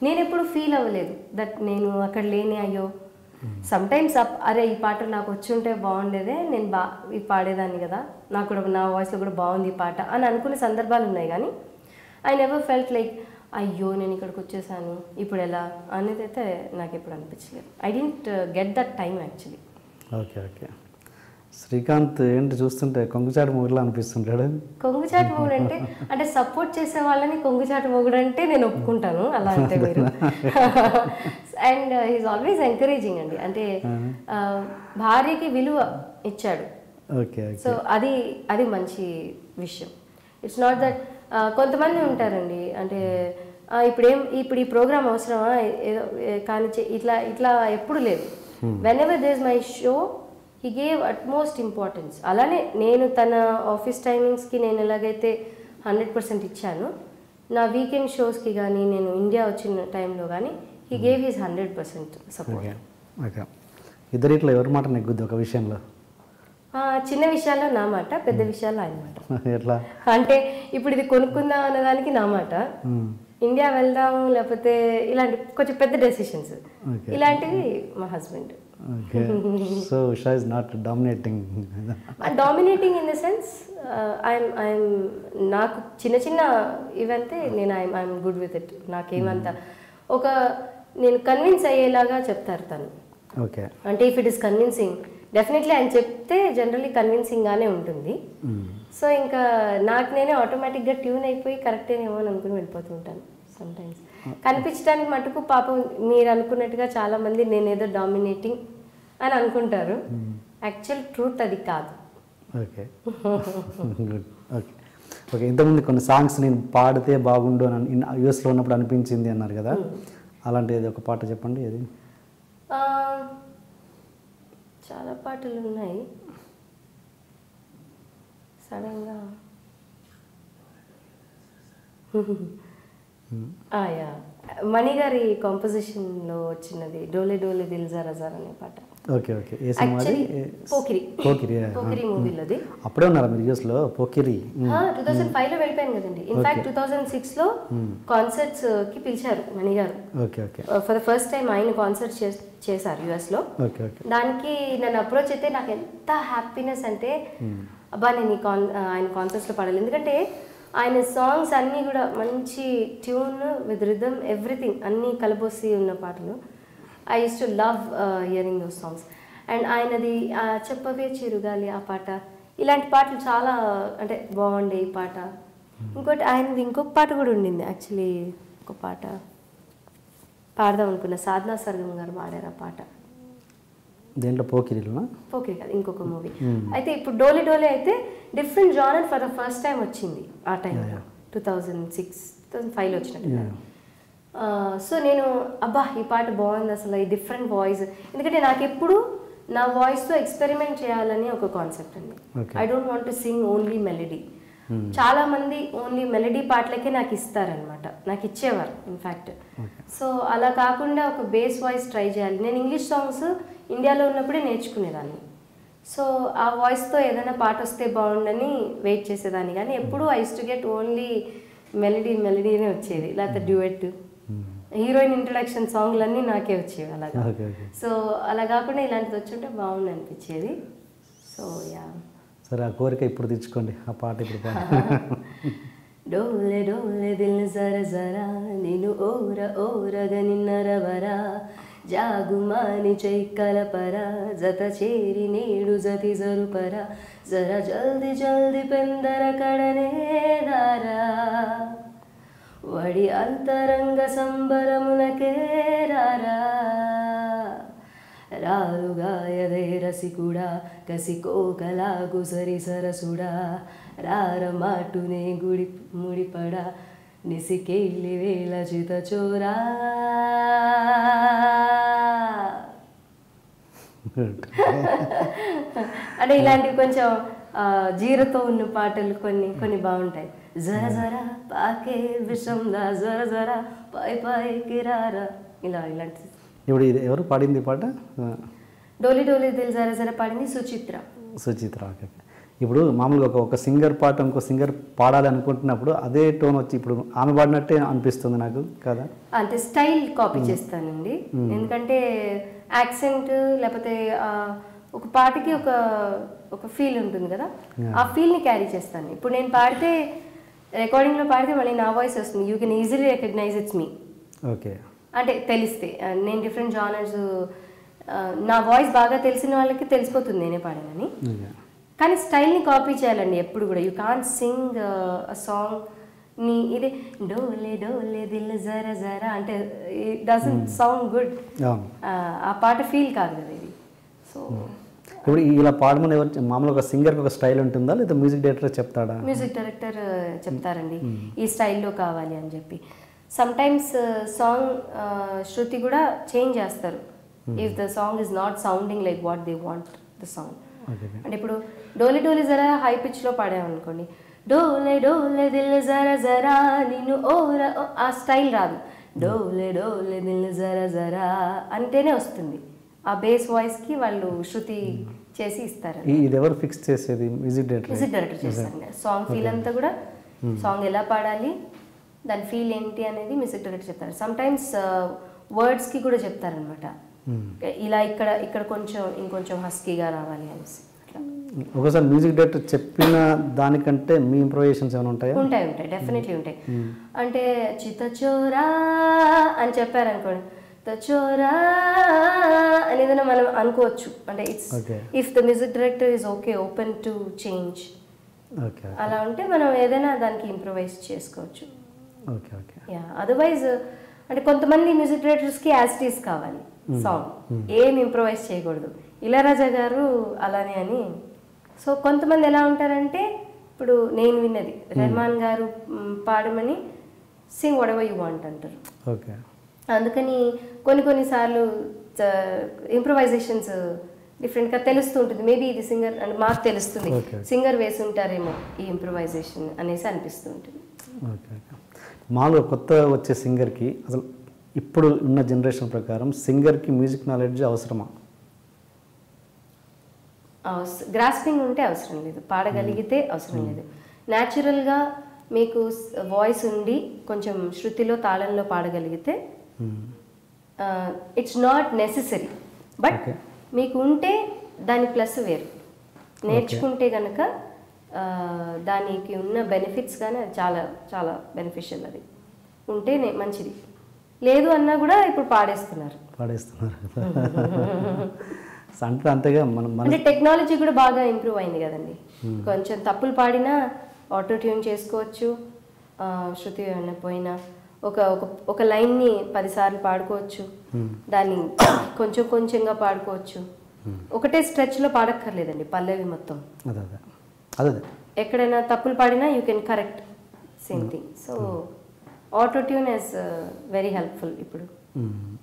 నేను ఎప్పుడు ఫీల్ అవ్వలేదు దట్ నేను అక్కడ లేని అయ్యో సమ్ టైమ్స్ అరే ఈ పాట నాకు వచ్చి ఉంటే బాగుండేదే నేను బా ఇది పాడేదాన్ని కదా నాకు కూడా నా వాయిస్లో కూడా బాగుంది ఈ పాట అని అనుకునే సందర్భాలు ఉన్నాయి కానీ ఐ నెవర్ ఫెల్ట్ లైక్ అయ్యో నేను ఇక్కడికి వచ్చేసాను ఇప్పుడు ఎలా అనేది అయితే నాకు ఎప్పుడు అనిపించలేదు I didn't get that time actually okay okay Srikanth ఏంటి చూస్తుంటే కొంగుచాటు మూగిలా అనిపిస్తుంటాడు కొంగుచాటు మొగుడు అంటే అంటే సపోర్ట్ చేసే వాళ్ళని కొంగుచాటు మొగుడు అంటే నేను ఒప్పుకుంటాను అలా అంటే మీరు అండ్ హీస్ ఆల్వేస్ ఎంకరేజింగ్ అండి అంటే ఆ, భార్యకి విలువ ఇచ్చాడు ఓకే ఓకే సో అది అది మంచి విషయం ఇట్స్ నాట్ దట్ కొంతమంది ఉంటారండి అంటే ఆ, ఇప్పుడేం ఇప్పుడు ఈ ప్రోగ్రామ్ అవసరమా ఏదో ఏ, కానీ చే- ఇట్లా ఇట్లా ఎప్పుడు లేదు whenever does my show he gave utmost importance అలానే నేను తన ఆఫీస్ టైమింగ్స్కి నేను ఎలాగైతే హండ్రెడ్ పర్సెంట్ ఇచ్చాను నా వీకెండ్ షోస్కి కానీ నేను ఇండియా వచ్చిన టైంలో కానీ he gave his hundred percent support okay okay ఇద్దరిట్లో ఎవరి మాట నెగ్గుద్ది ఒక విషయంలో చిన్న విషయాల్లో నా మాట పెద్ద విషయాల్లో ఆయన మాట ఎట్లా అంటే ఇప్పుడు ఇది కొనుక్కుందాం అన్నదానికి నా మాట మ్మ్. ఇండియా వెళ్దాం లేకపోతే ఇలాంటి కొంచెం పెద్ద డెసిషన్స్ Okay. ఇలాంటివి మా husband okay so Usha is not dominating dominating in the sense I'm I'm నాకు చిన్న చిన్న ఇవంతే నేను I'm I'm good with it నాకేమంత ఒక నేను కన్విన్స్ అయ్యేలాగా చెప్తారు తను ఓకే అంటే if it is convincing definitely ఆయన చెప్తే జనరలీ కన్విన్సింగ్గానే ఉంటుంది సో ఇంకా నాకు నేనే ఆటోమేటిక్గా ట్యూన్ అయిపోయి కరెక్టేనేమో అని అనుకుని వెళ్ళిపోతూ ఉంటాను సమ్ టైమ్స్ కనిపించడానికి మటుకు పాపం మీరు అనుకున్నట్టుగా చాలా మంది నేనేదో డామినేటింగ్ అని అనుకుంటారు యాక్చువల్ ట్రూత్ అది కాదు ఓకే గుడ్ ఓకే ఓకే ఇంతకుముందు కొన్ని సాంగ్స్ నేను పాడితే బాగుండు అని యూఎస్లో ఉన్నప్పుడు అనిపించింది అన్నారు కదా అలాంటి ఏదో ఒక పాట చెప్పండి ఏది ఆ, చాలా పాటలు ఉన్నాయి సడన్గా ఆ, యా మణి గారి కాంపోజిషన్లో వచ్చినది డోలే డోలే దిల్ జరా జరా అనే పాట ఓకే ఓకే ఏ సినిమా అది యాక్చువల్లీ పోకిరి పోకిరి పోకిరి మూవీలోది అప్పుడే ఉన్నారా మీరు యూఎస్లో పోకిరి టూ థౌసండ్ ఫైవ్ లో వెళ్ళిపోయాను కదండి ఇన్ఫాక్ట్ టూ థౌసండ్ సిక్స్ లో కాన్సర్ట్స్ కి పిలిచారు Mani garu okay okay for the first time ఆయన కాన్సర్ట్ చేశారు యుఎస్ లో ఓకే ఓకే దానికి నన్ను అప్రోచ్ అయితే నాకు ఎంత హ్యాపీనెస్ అంటే అబ్బా నేను ఈ కాన్ ఆయన కాన్సర్ట్స్లో పాడాలి ఎందుకంటే ఆయన సాంగ్స్ అన్నీ కూడా మంచి ట్యూన్ విత్ రిథమ్ ఎవ్రీథింగ్ అన్నీ కలబోసి ఉన్న పాటలు I use to love hearing those songs and ఆయనది ఆ, చెప్పవే చిరుగాలి ఆ పాట ఇలాంటి పాటలు చాలా అంటే బాగుండే ఈ పాట ఇంకోటి ఆయనది ఇంకొక పాట కూడా ఉండింది యాక్చువల్లీ ఒక పాట పాడదాం అనుకున్న సాధనా సర్గం గారు పాడారు ఆ పాట దేంట్లో పోకిరిలోనా ఓకే కాదు ఇంకొక మూవీ అయితే ఇప్పుడు డోలే డోలే అయితే different genre for the first time వచ్చింది ఆ టైంలో two thousand six two thousand ఫైవ్లో వచ్చినట్టు సో నేను అబ్బా ఈ పాట బాగుంది అసలు ఈ డిఫరెంట్ వాయిస్ ఎందుకంటే నాకు ఎప్పుడు నా వాయిస్తో ఎక్స్పెరిమెంట్ చేయాలని ఒక కాన్సెప్ట్ అండి Okay. I don't want to sing only melody చాలా మంది ఓన్లీ మెలడీ పాటలకే నాకు ఇస్తారనమాట నాకు ఇచ్చేవారు ఇన్ఫ్యాక్ట్ సో అలా కాకుండా ఒక బేస్ వాయిస్ ట్రై చేయాలి నేను ఇంగ్లీష్ సాంగ్స్ ఇండియాలో ఉన్నప్పుడే నేర్చుకునేదాన్ని సో ఆ వాయిస్తో ఏదైనా పాట వస్తే బాగుండని వెయిట్ చేసేదాన్ని కానీ ఎప్పుడు I to get only melody మెలడీనే వచ్చేది లేకపోతే డ్యూయట్ హీరోయిన్ ఇంట్రడక్షన్ సాంగ్లన్నీ నాకే వచ్చేవి అలాగా ఓకే ఓకే సో అలా కాకుండా ఇలాంటిది వచ్చుంటే బాగుంది అనిపించేది సో యా సరే ఆ కోరిక ఇప్పుడు తెచ్చుకోండి ఆ పాట ఇప్పుడు పాట డోలే డోలే దిల్ జర జరా నేను ఓర ఓరగ నిన్నరవరా జాగుమాని చైక్కలపరా జత చేరి నేడు జతి జరుపరా జర జల్ది జల్ది పెందర కడనే దారా వడి అంతరంగ సంబరమునకే రారా రాలుగాయదే రసికుడా కసికోకలాగు సరి సరసుడా రార మాటునే గుడి ముడిపడా నిసికెళ్ళి వేల చిత చోరా అంటే ఇలాంటివి కొంచెం ఆ, జీరతో ఉన్న పాటలు కొన్ని కొన్ని బాగుంటాయి జర జర పాకే విషంలా జర జర పై పైకి రారా ఇలా ఇలాంటి ఇప్పుడు ఇది ఎవరు పాడింది ఈ పాట ఆ, డోలి డోలి దిల్ జర జర పాడింది సుచిత్ర సుచిత్ర ఓకే ఓకే. ఇప్పుడు మామూలుగా ఒక ఒక సింగర్ పాట ఇంకో సింగర్ పాడాలి అనుకుంటున్నప్పుడు అదే టోన్ వచ్చి ఇప్పుడు ఆమె పాడినట్టే అనిపిస్తుంది నాకు కదా అంటే స్టైల్ కాపీ చేస్తానండి ఎందుకంటే యాక్సెంట్ లేకపోతే ఆ, ఒక పాటకి ఒక ఒక ఫీల్ ఉంటుంది కదా ఆ ఫీల్ని క్యారీ చేస్తాను ఇప్పుడు నేను పాడితే రికార్డింగ్లో పాడితే మళ్ళీ నా వాయిస్ వస్తుంది you can easily recognize it's me okay అంటే తెలిస్తే ఆ, నేను డిఫరెంట్ జానర్స్ నా వాయిస్ బాగా తెలిసిన వాళ్ళకి తెలిసిపోతుంది నేనే పాడానని ఓకే కానీ స్టైల్ని కాపీ చేయాలండి ఎప్పుడు కూడా you can sing a song నీ ఇది డోలే డోలే దిల్ జరా జరా అంటే ఇట్ డజంట్ సౌండ్ గుడ్ అవును ఆ పాట ఫీల్ కాదు కదా ఇది సో ఇప్పుడు ఇలా పాడమని ఎవరు మామూలుగా ఒక సింగర్కి ఒక స్టైల్ ఉంటుందా లేదా మ్యూజిక్ డైరెక్టర్ చెప్తాడా మ్యూజిక్ డైరెక్టర్ చెప్తారండి ఈ స్టైల్లో కావాలి అని చెప్పి సమ్ టైమ్స్ సాంగ్ శృతి కూడా చేంజ్ చేస్తారు if the song is not sounding like what they want the song okay అంటే ఇప్పుడు డోలే డోలే జరా హై పిచ్లో పాడామనుకోండి డోలే డోలే దిల్ జరా జరా నిన్ను ఓరా ఓ ఆ స్టైల్ రాదు డోలే డోలే దిల్ జరా జరా అంటేనే వస్తుంది ఆ బేస్ వాయిస్కి వాళ్ళు శృతి చేసి ఇస్తారు ఈ- ఇది ఎవరు ఫిక్స్ చేసేది మ్యూజిక్ డైరెక్టర్ మ్యూజిక్ డైరెక్టర్ చేస్తాను సాంగ్ ఫీల్ అంతా కూడా సాంగ్ ఎలా పాడాలి దాని ఫీల్ ఏంటి అనేది మ్యూజిక్ డైరెక్టర్ చెప్తారు సమ్ టైమ్స్ వర్డ్స్కి కూడా చెప్తారనమాట ఇలా ఇక్కడ ఇక్కడ కొంచెం ఇంకొంచెం హస్కీగా రావాలి అనేసి అట్లా ఒకసారి మ్యూజిక్ డైరెక్టర్ చెప్పిన దానికంటే మీ ఇంప్రొవేషన్స్ ఏమైనా ఉంటాయా ఉంటాయి ఉంటాయి డెఫినెట్లీ ఉంటాయి అంటే చిత్తచోరా అని చెప్పారనుకోండి తచోరా అని ఏదైనా మనం అనుకోవచ్చు అంటే it's Okay. If the music director is okay open to change okay అలా ఉంటే మనం ఏదైనా దానికి ఇంప్రొవైజ్ చేసుకోవచ్చు ఓకే ఓకే యా అదర్వైజ్ అంటే కొంతమంది మ్యూజిక్ డైరెక్టర్స్కి యాస్టీస్ కావాలి సాంగ్ ఏం ఇంప్రొవైజ్ చేయకూడదు ఇళరాజా గారు అలానే అని సో కొంతమంది ఎలా ఉంటారంటే ఇప్పుడు నేను విన్నది రెహమాన్ గారు మ్, పాడమని సింగ్ వడవ యూ వాంట్ అంటారు ఓకే అందుకని కొన్ని కొన్నిసార్లు ఇంప్రొవైజేషన్స్ డిఫరెంట్గా తెలుస్తూ ఉంటుంది మేబీ ఇది సింగర్ అంటే మాకు తెలుస్తుంది Okay. సింగర్ వేసి ఉంటారేమో ఈ ఇంప్రొవైజేషన్ అనేసి అనిపిస్తూ ఉంటుంది ఓకే ఓకే మామూలుగా కొత్త వచ్చే సింగర్కి అసలు ఇప్పుడు ఉన్న జనరేషన్ ప్రకారం సింగర్కి మ్యూజిక్ నాలెడ్జ్ అవసరమా గ్రాస్పింగ్ ఉంటే అవసరం లేదు పాడగలిగితే అవసరం లేదు న్యాచురల్గా మీకు వాయిస్ ఉండి కొంచెం శృతిలో తాళంలో పాడగలిగితే it's not necessary but Okay. మీకు ఉంటే దాని ప్లస్ వేరు నేర్చుకుంటే కనుక దానికి ఉన్న బెనిఫిట్స్ కానీ అది చాలా చాలా బెనిఫిషియల్ అది ఉంటే నే- మంచిది లేదు అన్నా కూడా ఇప్పుడు పాడేస్తున్నారు పాడేస్తున్నారు అంటే అంతేగా మనం మన అంటే టెక్నాలజీ కూడా బాగా ఇంప్రూవ్ అయింది కదండి కొంచెం తప్పులు పాడినా ఆటో ట్యూన్ చేసుకోవచ్చు ఆ, శృతి ఏమైనా పోయినా ఒక ఒక ఒక లైన్ని పదిసార్లు పాడుకోవచ్చు దాన్ని కొంచెం కొంచెంగా పాడుకోవచ్చు ఒకటే స్ట్రెచ్లో పాడక్కర్లేదండి పల్లవి మొత్తం అదే అదే అదే అదే ఎక్కడైనా తప్పులు పాడినా you can correct same thing so auto tune is very helpful ఇప్పుడు మ్మ్.